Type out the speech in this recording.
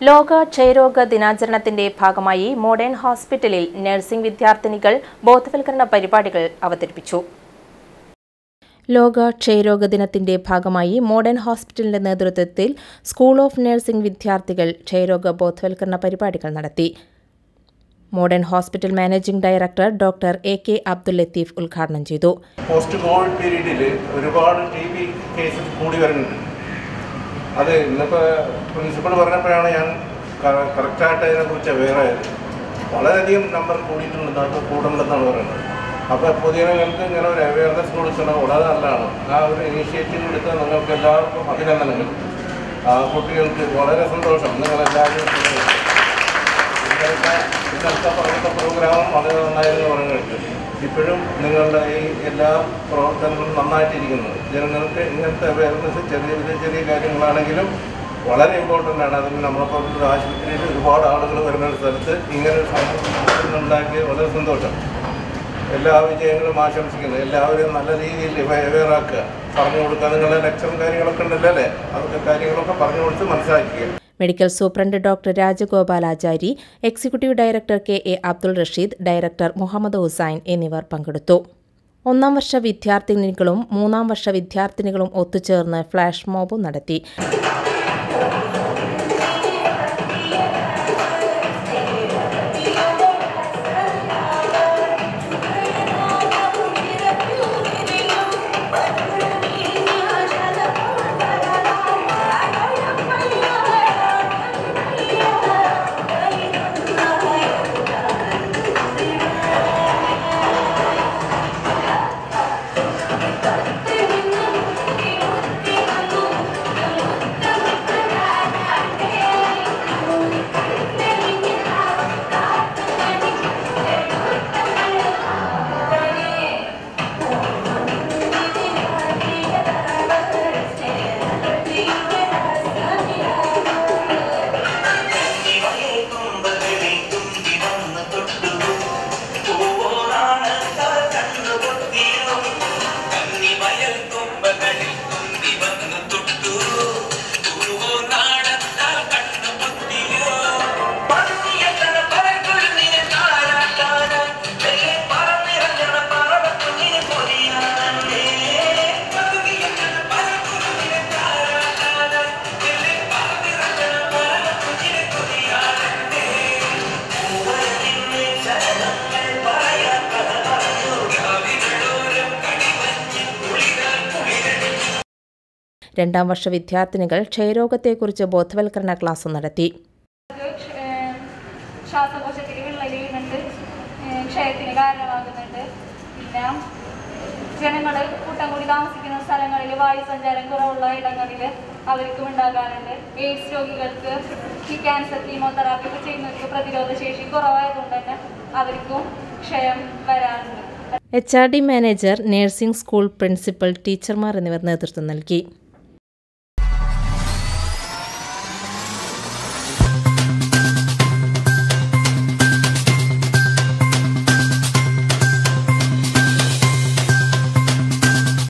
ലോക ക്ഷയരോഗ ദിനാചരണത്തിന്റെ ഭാഗമായി മോഡേൺ ഹോസ്പിറ്റലിൽ നഴ്സിംഗ് വിദ്യാർത്ഥിനികൾ ബോധവൽക്കരണ പരിപാടികൾ അവതരിപ്പിച്ചു ലോക ക്ഷയരോഗ ദിനത്തിന്റെ ഭാഗമായി മോഡേൺ ഹോസ്പിറ്റലിന്റെ നേതൃത്വത്തിൽ സ്കൂൾ ഓഫ് നഴ്സിംഗ് വിദ്യാർത്ഥികൾ ക്ഷയരോഗ ബോധവൽക്കരണ പരിപാടികൾ നടത്തി modern hospital managing director doctor A K Abdul Latheef ഉദ്ഘാടനം ചെയ്തു പോസ്റ്റ് കോവിഡ് പീരീഡിൽ ഒരുപാട് ടി ബി കേസസ് കൂടി വരുന്നുണ്ട് അത് ഇന്നിപ്പോൾ പ്രിൻസിപ്പൾ പറഞ്ഞപ്പോഴാണ് ഞാൻ കറക്റ്റായിട്ട് അതിനെക്കുറിച്ച് അവെയർ ആയത് വളരെയധികം നമ്പർ കൂടിയിട്ടുണ്ടെന്നാണ് കൂടുന്നുണ്ടെന്നാണ് പറയുന്നത് അപ്പോൾ പൊതുജനങ്ങൾക്ക് ഇങ്ങനെ ഒരു അവയർനെസ് കൊടുക്കുന്നത് വളരെ നല്ലതാണ് ആ ഒരു ഇനീഷ്യേറ്റീവ് എടുത്ത നിങ്ങൾക്ക് എല്ലാവർക്കും അഭിനന്ദനങ്ങൾ ആ കുട്ടികൾക്ക് വളരെ സന്തോഷം നിങ്ങളെല്ലാവരും ഇന്നലത്തെ ഇന്നലത്തെ പറഞ്ഞ പ്രോഗ്രാമും വളരെ നന്നായിരുന്നു പറയുന്നത് ഇപ്പോഴും നിങ്ങളുടെ ഈ എല്ലാ പ്രവർത്തനങ്ങളും നന്നായിട്ടിരിക്കുന്നത് ജനങ്ങൾക്ക് ഇങ്ങനത്തെ അവയർനെസ് ചെറിയ ചെറിയ ചെറിയ കാര്യങ്ങളാണെങ്കിലും വളരെ ഇമ്പോർട്ടൻ്റ് ആണ് അതിന് നമ്മളെപ്പോലുള്ള ആശുപത്രിയിൽ ഒരുപാട് ആളുകൾ വരുന്ന ഒരു സ്ഥലത്ത് ഇങ്ങനെ ഒരു സംഭവം ഉണ്ടാക്കിയത് വളരെ സന്തോഷം എല്ലാ വിജയങ്ങളും ആശംസിക്കുന്നു എല്ലാവരും നല്ല രീതിയിൽ അവെയറാക്കുക പറഞ്ഞു കൊടുക്കുക നിങ്ങളുടെ ലെക്ചറും കാര്യങ്ങളൊക്കെ ഉണ്ടല്ലോ അല്ലേ അതൊക്കെ കാര്യങ്ങളൊക്കെ പറഞ്ഞു കൊടുത്ത് മനസ്സിലാക്കുക medical superintendent doctor Rajagopalachari executive director K A Abdul Rasheed director Muhammad Hussain എന്നിവർ പങ്കെടുത്തു ഒന്നാം വർഷ വിദ്യാർത്ഥിനികളും മൂന്നാം വർഷ വിദ്യാർത്ഥിനികളും ഒത്തുചേർന്ന് ഫ്ലാഷ് മോബും നടത്തി രണ്ടാം വർഷ വിദ്യാർത്ഥിനികൾ ക്ഷയരോഗത്തെക്കുറിച്ച് ബോധവൽക്കരണ ക്ലാസ് നടത്തി ശ്വാസകോശത്തിൽ വിള്ളലിയുന്നുണ്ട് ക്ഷയത്തിന് കാരണമാകുന്നുണ്ട് പിന്നെ ജനങ്ങൾ കൂട്ടം കൂടി താമസിക്കുന്ന സ്ഥലങ്ങളിൽ വായു സഞ്ചാരം കുറവുള്ള ഇടങ്ങളിൽ അവർക്കും ഉണ്ടാകാറുണ്ട് എയ്ഡ്സ് രോഗികൾക്ക് ഈ ക്യാൻസർ കീമോതെറാപ്പി ഒക്കെ ചെയ്യുന്നവർക്ക് പ്രതിരോധ ശേഷി കുറവായതുകൊണ്ട് തന്നെ അവർക്കും ക്ഷയം വരാറുണ്ട് H R D manager nursing school principal ടീച്ചർമാർ എന്നിവർ നേതൃത്വം നൽകി